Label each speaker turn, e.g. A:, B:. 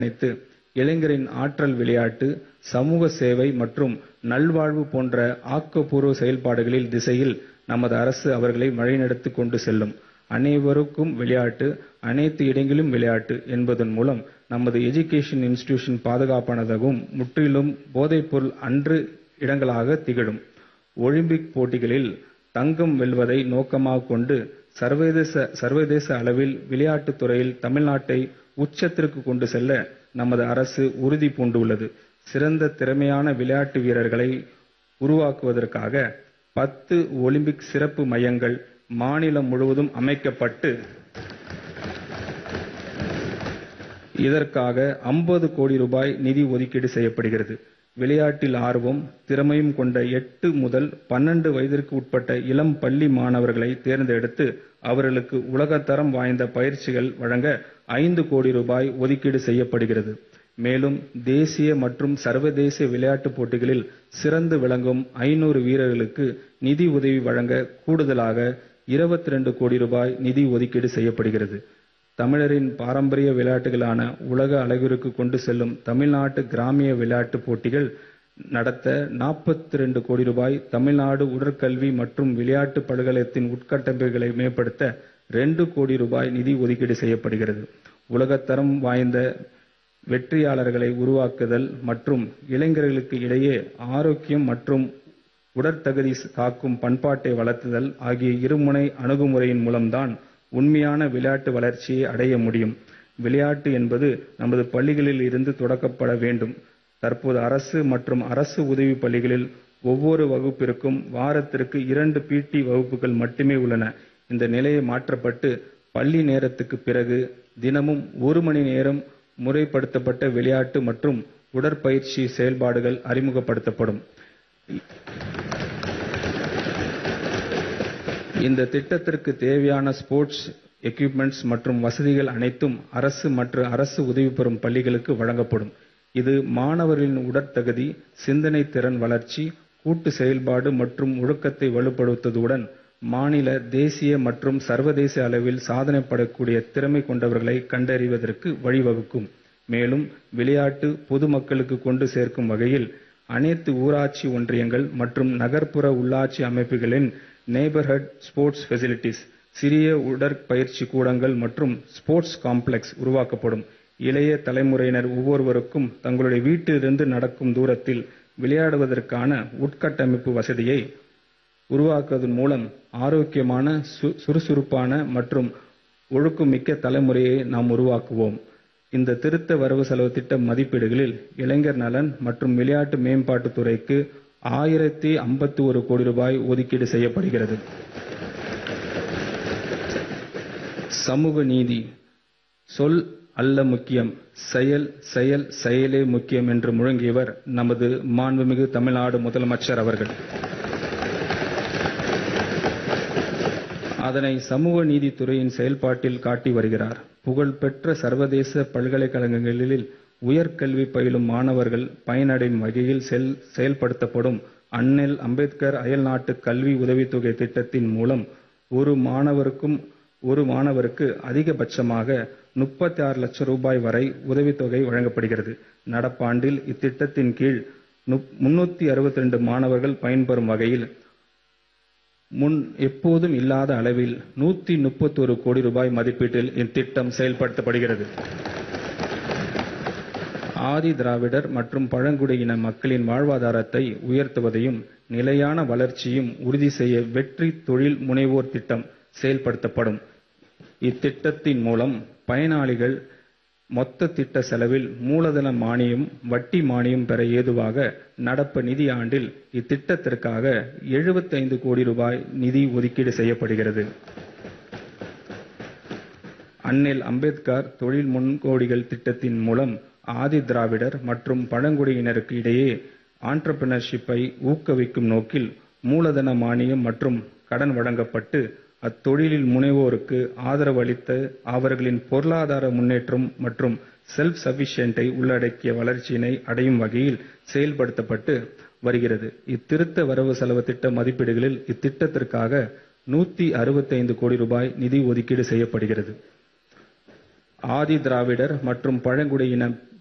A: இணைத்து இளைஞரின் ஆற்றல் விளையாட்டு, சமூக சேவை மற்றும் நல்வாழ்வு போன்ற ஆக்கப்பூர்வ செயல்பாடுகளில் திசையில் நமது அரசு அவர்களை வழிநடத்திக் கொண்டு செல்லும். அனைவருக்கும் விளையாட்டு, அனைத்து இடங்களிலும் விளையாட்டு என்பதன் மூலம் நமது எஜுகேஷன் இன்ஸ்டிடியூஷன் பாதுகாப்பானதாகவும், முற்றிலும் போதைப்பொருள் அற்ற இடங்களாக திகழும். ஒலிம்பிக் போட்டிகளில் தங்கம் வெல்வதை நோக்கமாகக் கொண்டு சர்வதேச அளவில் விளையாட்டுத் துறையில் தமிழ்நாட்டை உச்சத்திற்கு கொண்டு செல்ல நமது அரசு உறுதி பூண்டுள்ளது. சிறந்த திறமையான விளையாட்டு வீரர்களை உருவாக்குவதற்காக பத்து ஒலிம்பிக் சிறப்பு மையங்கள் மாநிலம் முழுவதும் அமைக்கப்பட்டு இதற்காக ஐம்பது கோடி ரூபாய் நிதி ஒதுக்கீடு செய்யப்படுகிறது. விளையாட்டில் ஆர்வம், திறமையும் கொண்ட எட்டு முதல் பன்னிரண்டு வயதிற்கு உட்பட்ட இளம் பள்ளி மாணவர்களை தேர்ந்தெடுத்து அவர்களுக்கு உலகத்தரம் வாய்ந்த பயிற்சிகள் வழங்க ஐந்து கோடி ரூபாய் ஒதுக்கீடு செய்யப்படுகிறது. மேலும் தேசிய மற்றும் சர்வதேச விளையாட்டுப் போட்டிகளில் சிறந்து விளங்கும் ஐநூறு வீரர்களுக்கு நிதி உதவி வழங்க கூடுதலாக இருபத்திரண்டு கோடி ரூபாய் நிதி ஒதுக்கீடு செய்யப்படுகிறது. தமிழரின் பாரம்பரிய விளையாட்டுகளான உலக அளவிற்கு கொண்டு செல்லும் தமிழ்நாட்டு கிராமிய விளையாட்டுப் போட்டிகள் நடத்த நாற்பத்திரண்டு கோடி ரூபாய், தமிழ்நாடு உடற்கல்வி மற்றும் விளையாட்டு பல்கலைக்கழகத்தின் உட்கட்டமைப்புகளை மேம்படுத்த இரண்டு கோடி ரூபாய் நிதி ஒதுக்கீடு செய்யப்படுகிறது. உலகத்தரம் வாய்ந்த வெற்றியாளர்களை உருவாக்குதல் மற்றும் இளைஞர்களுக்கு இடையே ஆரோக்கியம் மற்றும் உடற்தகுதி காக்கும் பண்பாட்டை வளர்த்தல் ஆகிய இருமுனை அணுகுமுறையின் மூலம்தான் உண்மையான விளையாட்டு வளர்ச்சியை அடைய முடியும். விளையாட்டு என்பது நமது பள்ளிகளில் இருந்து தொடங்கப்பட வேண்டும். தற்போது அரசு மற்றும் அரசு உதவி பள்ளிகளில் ஒவ்வொரு வகுப்பிற்கும் வாரத்திற்கு இரண்டு பி. டி. வகுப்புகள் மட்டுமே உள்ளன. இந்த நிலை மாற்றப்பட்டு பள்ளி நேரத்துக்கு பிறகு தினமும் ஒரு மணி நேரம் முறைப்படுத்தப்பட்ட விளையாட்டு மற்றும் உடற்பயிற்சி செயல்பாடுகள் அறிமுகப்படுத்தப்படும். இந்த திட்டத்திற்கு தேவையான ஸ்போர்ட்ஸ் எக்யூப்மென்ட்ஸ் மற்றும் வசதிகள் அனைத்தும் அரசு மற்றும் அரசு உதவி பெறும் பள்ளிகளுக்கு வழங்கப்படும். இது மாணவர்களின் உடற்தகுதி, சிந்தனை திறன் வளர்ச்சி, கூட்டு செயல்பாடு மற்றும் ஒழுக்கத்தை வலுப்படுத்துவதுடன் மாநில, தேசிய மற்றும் சர்வதேச அளவில் சாதனை படைக்கக்கூடிய திறமை கொண்டவர்களை கண்டறிவதற்கு வழிவகுக்கும். மேலும் விளையாட்டு பொது மக்களுக்கு கொண்டு சேர்க்கும் வகையில் அனைத்து ஊராட்சி ஒன்றியங்கள் மற்றும் நகர்ப்புற உள்ளாட்சி அமைப்புகளின் நெய்பர்ஹுட் ஸ்போர்ட்ஸ் பெசிலிட்டிஸ், சிறிய உடற்பயிற்சி கூடங்கள் மற்றும் ஸ்போர்ட்ஸ் காம்ப்ளக்ஸ் உருவாக்கப்படும். இளைய தலைமுறையினர் ஒவ்வொருவருக்கும் தங்களுடைய வீட்டிலிருந்து நடக்கும் தூரத்தில் விளையாடுவதற்கான உட்கட்டமைப்பு வசதியை உருவாக்குவதன் மூலம் ஆரோக்கியமான, சுறுசுறுப்பான மற்றும் ஒழுக்கமிக்க தலைமுறையை நாம் உருவாக்குவோம். இந்த திருத்த வரவு செலவுத் திட்ட மதிப்பீடுகளில் இளைஞர் நலன் மற்றும் விளையாட்டு மேம்பாட்டுத் துறைக்கு ஆயிரத்து ஐம்பத்தொரு கோடி ரூபாய் ஒதுக்கீடு செய்யப்படுகிறது. சமூக நீதி சொல் அல்ல முக்கியம், செயல், செயல், செயலே முக்கியம் என்று முழங்கியவர் நமது மாண்புமிகு தமிழ்நாடு முதலமைச்சர் அவர்கள். அதனை சமூக நீதித்துறையின் செயல்பாட்டில் காட்டி வருகிறார். புகழ்பெற்ற சர்வதேச பல்கலைக்கழகங்களில் உயர்கல்வி பயிலும் மாணவர்கள் பயனடையும் வகையில் செயல்படுத்தப்படும் அண்ணல் அம்பேத்கர் அயல்நாட்டு கல்வி உதவித்தொகை திட்டத்தின் மூலம் ஒரு மாணவருக்கு அதிகபட்சமாக முப்பத்தாறு லட்சம் ரூபாய் வரை உதவித்தொகை வழங்கப்படுகிறது. நடப்பாண்டில் இத்திட்டத்தின் கீழ் முன்னூற்று அறுபத்திரண்டு மாணவர்கள் பயன்பெறும் வகையில் முன் எப்போதும் இல்லாத அளவில் நூற்று முப்பத்தொரு கோடி ரூபாய் மதிப்பீட்டில் இத்திட்டம் செயல்படுத்தப்படுகிறது. ஆதி திராவிடர் மற்றும் பழங்குடியின மக்களின் வாழ்வாதாரத்தை உயர்த்துவதையும், நிலையான வளர்ச்சியையும் உறுதி செய்ய வெற்றி தொழில் முனைவோர் திட்டம் செயல்படுத்தப்படும். இத்திட்டத்தின் மூலம் பயனாளிகள் மொத்த திட்ட செலவில் மூலதன மானியம், வட்டி மானியம் பெற ஏதுவாக நடப்பு நிதியாண்டில் இத்திட்டத்திற்காக எழுபத்தைந்து கோடி ரூபாய் நிதி ஒதுக்கீடு செய்யப்படுகிறது. அண்ணல் அம்பேத்கர் தொழில் முன்னோடிகள் திட்டத்தின் மூலம் ஆதி திராவிடர் மற்றும் பழங்குடியினருக்கு இடையே ஆன்ட்ரபிரினர்ஷிப்பை ஊக்குவிக்கும் நோக்கில் மூலதன மானியம் மற்றும் கடன் வழங்கப்பட்டு அத்தொழில் முனைவோருக்கு ஆதரவு அளித்து அவர்களின் பொருளாதார முன்னேற்றம் மற்றும் செல்ஃப் சஃபிஷியன்ட்டை உள்ளடக்கிய வளர்ச்சியினை அடையும் வகையில் செயல்படுத்தப்பட்டு வருகிறது. இத்திருத்த வரவு செலவுத் திட்ட மதிப்பீடுகளில் இத்திட்டத்திற்காக நூற்று அறுபத்தைந்து கோடி ரூபாய் நிதி ஒதுக்கீடு செய்யப்படுகிறது. ஆதி திராவிடர் மற்றும் பழங்குடியின